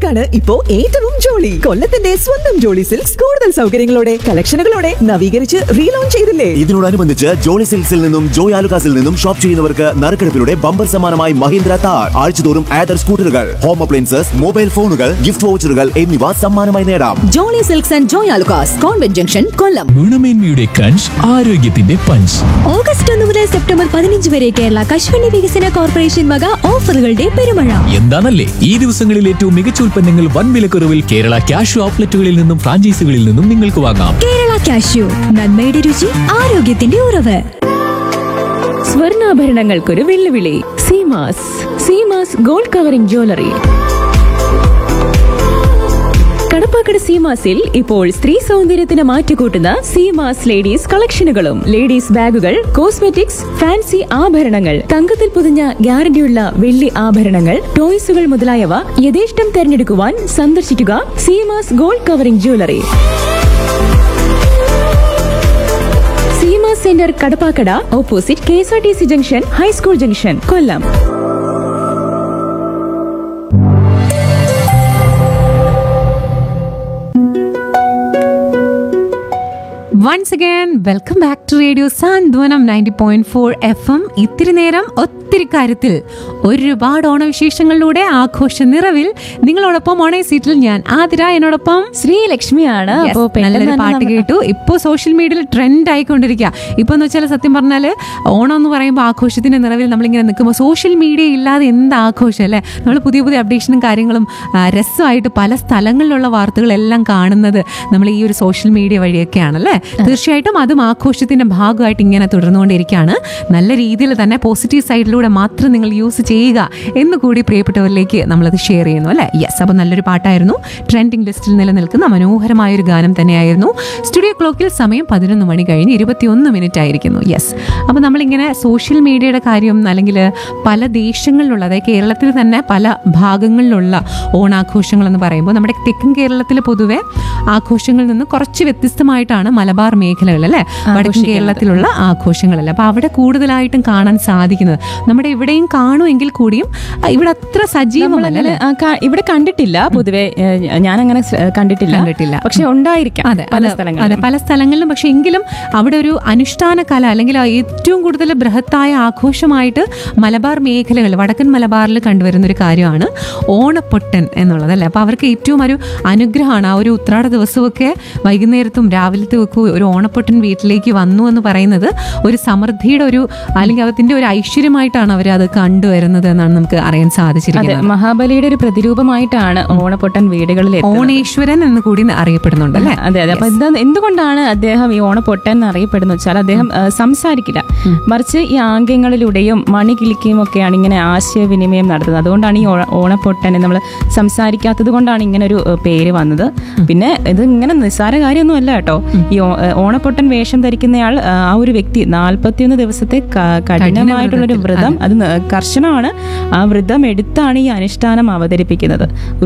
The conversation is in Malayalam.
സിൽക്സിലാണ് ഇപ്പോ ഏറ്റവും ജോളി കൊല്ലത്തിന്റെ സ്വന്തം ജോളി സിൽക്സ് കൂടുതൽ സൗകര്യങ്ങളോടെ കളക്ഷനുകളോടെ നവീകരിച്ച് റീലോഞ്ച് ചെയ്തില്ലേ ഇതിനോടനുബന്ധിച്ച് ജോളി സിൽക്സിൽ നിന്നും ജോയ് ആലുകാസിൽ നിന്നും ഷോപ്പ് ചെയ്യുന്നവർക്ക് നറുക്കെടുപ്പിലൂടെ ബമ്പർ സമ്മാനമായി മഹീന്ദ്ര താർ ആഴ്ചതോറും ആദർ സ്കൂട്ടറുകൾ ഹോം അപ്ലയൻസസ് മൊബൈൽ ഫോണുകൾ ഗിഫ്റ്റ് വൗച്ചറുകൾ എന്നിവ സമ്മാനമായി നേടാം Jolly Silks and Joy Alukkas convent junction Kollam ഗുണമേന്മയുടെ കഞ്ച് ആരോഗ്യത്തിന്റെ പഞ്ച് ഓഗസ്റ്റ് ഒന്ന് മുതൽ സെപ്റ്റംബർ പതിനഞ്ച് വരെ കേരള കശുവണ്ടി വികസന കോർപ്പറേഷൻ വക ഓഫറുകളുടെ പെരുമഴ എന്താണല്ലേ ഈ ദിവസങ്ങളിൽ ഏറ്റവും മികച്ച ഉൽപ്പന്നങ്ങൾ വൻ വിലക്കുറവിൽ കേരള ക്യാഷ് ഔട്ട്ലെറ്റുകളിൽ നിന്നും ഫ്രാഞ്ചൈസികളിൽ നിന്നും നിങ്ങൾക്ക് വാങ്ങാം കേരള കാഷ്യൂ നന്മയുടെ രുചി ആരോഗ്യത്തിന്റെ ഉറവ് സ്വർണ്ണാഭരണങ്ങൾക്കൊരു വെല്ലുവിളി Seemas Seemas gold covering jewellery Kadappakada സീമാസിൽ ഇപ്പോൾ സ്ത്രീ സൗന്ദര്യത്തിന് മാറ്റുകൂട്ടുന്ന സീമാസ് ലേഡീസ് കളക്ഷനുകളും ലേഡീസ് ബാഗുകൾ കോസ്മെറ്റിക്സ് ഫാൻസി ആഭരണങ്ങൾ തങ്കത്തിൽ പൊതിഞ്ഞ ഗ്യാരണ്ടിയുള്ള വെള്ളി ആഭരണങ്ങൾ ടോയ്സുകൾ മുതലായവ യഥേഷ്ടം തെരഞ്ഞെടുക്കുവാൻ സന്ദർശിക്കുക Seemas gold covering jewellery Seema centre Kadappakada opposite K S R T C junction high school junction Kollam once again welcome back to radio Santhwanam ninety point four F M ഇത്തിരി നേരം ഒത്തിരി കാര്യത്തിൽ ഒരുപാട് ഓണവിശേഷങ്ങളിലൂടെ ആഘോഷ നിറവിൽ നിങ്ങളോടൊപ്പം ഓണേ സീറ്റിൽ ഞാൻ ആതിര എന്നോടൊപ്പം ശ്രീലക്ഷ്മിയാണ് Yes, അപ്പോ നല്ലൊരു പാട്ട് കേട്ടു ഇപ്പോൾ സോഷ്യൽ മീഡിയയിൽ ട്രെൻഡ് ആയിക്കൊണ്ടിരിക്കുക ഇപ്പൊ എന്ന് വെച്ചാൽ സത്യം പറഞ്ഞാൽ ഓണം എന്ന് പറയുമ്പോൾ ആഘോഷത്തിന്റെ നിറവിൽ നമ്മളിങ്ങനെ നിൽക്കുമ്പോൾ സോഷ്യൽ മീഡിയ ഇല്ലാതെ എന്ത് ആഘോഷം അല്ലേ നമ്മൾ പുതിയ പുതിയ അപ്ഡേഷനും കാര്യങ്ങളും ആ, രസമായിട്ട് പല സ്ഥലങ്ങളിലുള്ള വാർത്തകളെല്ലാം കാണുന്നത് നമ്മൾ ഈ ഒരു സോഷ്യൽ മീഡിയ വഴിയൊക്കെയാണല്ലേ തീർച്ചയായിട്ടും അതും ആഘോഷത്തിന്റെ ഭാഗമായിട്ട് ഇങ്ങനെ തുടർന്നുകൊണ്ടിരിക്കുകയാണ് നല്ല രീതിയിൽ തന്നെ പോസിറ്റീവ് സൈഡിലൂടെ മാത്രം നിങ്ങൾ യൂസ് ചെയ്യുക എന്ന് കൂടി പ്രിയപ്പെട്ടവരിലേക്ക് നമ്മളത് ഷെയർ ചെയ്യുന്നു അല്ലേ യെസ് അപ്പോൾ നല്ലൊരു പാട്ടായിരുന്നു ട്രെൻഡിങ് ലിസ്റ്റിൽ നിലനിൽക്കുന്ന മനോഹരമായ ഒരു ഗാനം തന്നെയായിരുന്നു സ്റ്റുഡിയോ ക്ലോക്കിൽ സമയം പതിനൊന്ന് മണി കഴിഞ്ഞ് ഇരുപത്തിയൊന്ന് മിനിറ്റ് ആയിരിക്കുന്നു യെസ് അപ്പോൾ നമ്മളിങ്ങനെ സോഷ്യൽ മീഡിയയുടെ കാര്യം അല്ലെങ്കിൽ പല ദേശങ്ങളിലുള്ള അതായത് കേരളത്തിൽ തന്നെ പല ഭാഗങ്ങളിലുള്ള ഓണാഘോഷങ്ങൾ എന്ന് പറയുമ്പോൾ നമ്മുടെ തെക്കൻ കേരളത്തിൽ പൊതുവെ ആഘോഷങ്ങളിൽ നിന്ന് കുറച്ച് വ്യത്യസ്തമായിട്ടാണ് മലബാർ മേഖലകൾ അല്ലേ വടക്കൻ കേരളത്തിലുള്ള ആഘോഷങ്ങളല്ല അപ്പോൾ അവിടെ കൂടുതലായിട്ടും കാണാൻ സാധിക്കുന്നത് നമ്മുടെ ഇവിടെയും കാണുമെങ്കിൽ കൂടിയും ആ, ഇവിടെ അത്ര സജീവമല്ല നമ്മളങ്ങനെ, അല്ലേ ആ, ക- ഇവിടെ കണ്ടിട്ടില്ല പൊതുവെ ഞാൻ അങ്ങനെ കണ്ടിട്ടില്ല കണ്ടിട്ടില്ല. പക്ഷെ ഉണ്ടായിരിക്കാം അതെ പല അതെ, അതെ സ്ഥലങ്ങളിലും പല സ്ഥലങ്ങളിലും പക്ഷെ എങ്കിലും അവിടെ ഒരു അനുഷ്ഠാന കല അല്ലെങ്കിൽ ആ ഏറ്റവും കൂടുതൽ ബൃഹത്തായ ആഘോഷമായിട്ട് മലബാർ മേഖലകൾ വടക്കൻ മലബാറിൽ കണ്ടുവരുന്ന ഒരു കാര്യമാണ് ഓണപ്പൊട്ടൻ എന്നുള്ളത് അല്ലേ അപ്പോൾ അവർക്ക് ഏറ്റവും ഒരു അനുഗ്രഹമാണ് ആ ഒരു ഉത്രാട ദിവസമൊക്കെ വൈകുന്നേരത്തും രാവിലത്തും ഒക്കെ ഒരു ഓണപ്പൊട്ടൻ വീട്ടിലേക്ക് വന്നു എന്ന് പറയുന്നത് ഒരു സമൃദ്ധിയുടെ ഒരു അല്ലെങ്കിൽ അതിന്റെ ഒരു ഐശ്വര്യമായിട്ടാണ് അവർ അത് കണ്ടുവരുന്നത് എന്നാണ് നമുക്ക് അറിയാൻ അതെ സാധിച്ചിരിക്കുന്നത് മഹാബലിയുടെ ഒരു പ്രതിരൂപമായിട്ടാണ് ഓണപ്പൊട്ടൻ വീടുകളിൽ എത്തുന്നത്. ഓണേശ്വരൻ എന്ന് കൂടി അറിയപ്പെടുന്നുണ്ട് അല്ലേ അതെ അതെ അപ്പൊ എന്താ എന്തുകൊണ്ടാണ് അദ്ദേഹം ഈ ഓണപ്പൊട്ടൻ എന്നറിയപ്പെടുന്നത് വെച്ചാൽ അദ്ദേഹം ആ, സംസാരിക്കില്ല മറിച്ച് ഈ ആംഗ്യങ്ങളിലൂടെയും മണി കിളിക്കുകയും ഒക്കെയാണ് ഇങ്ങനെ ആശയവിനിമയം നടത്തുന്നത് അതുകൊണ്ടാണ് ഈ ഓ- ഓണപ്പൊട്ടൻ നമ്മൾ സംസാരിക്കാത്തത് കൊണ്ടാണ് ഇങ്ങനെ ഒരു ആ, പേര് വന്നത് പിന്നെ ഇത് ഇങ്ങനെ നിസ്സാര കാര്യമൊന്നും അല്ല കേട്ടോ ഈ ഓ- ആ, ഓണപ്പൊട്ടൻ വേഷം ധരിക്കുന്നയാൾ ആ ആ ഒരു വ്യക്തി നാൽപ്പത്തിയൊന്ന് ദിവസത്തെ ക- കഠിനമായിട്ടുള്ളൊരു വ്രതം അത് ന- കർശനമാണ് ആ വ്രതം എടുത്താണ് ഈ അനുഷ്ഠാനം അവതരിപ്പിക്കുന്നത്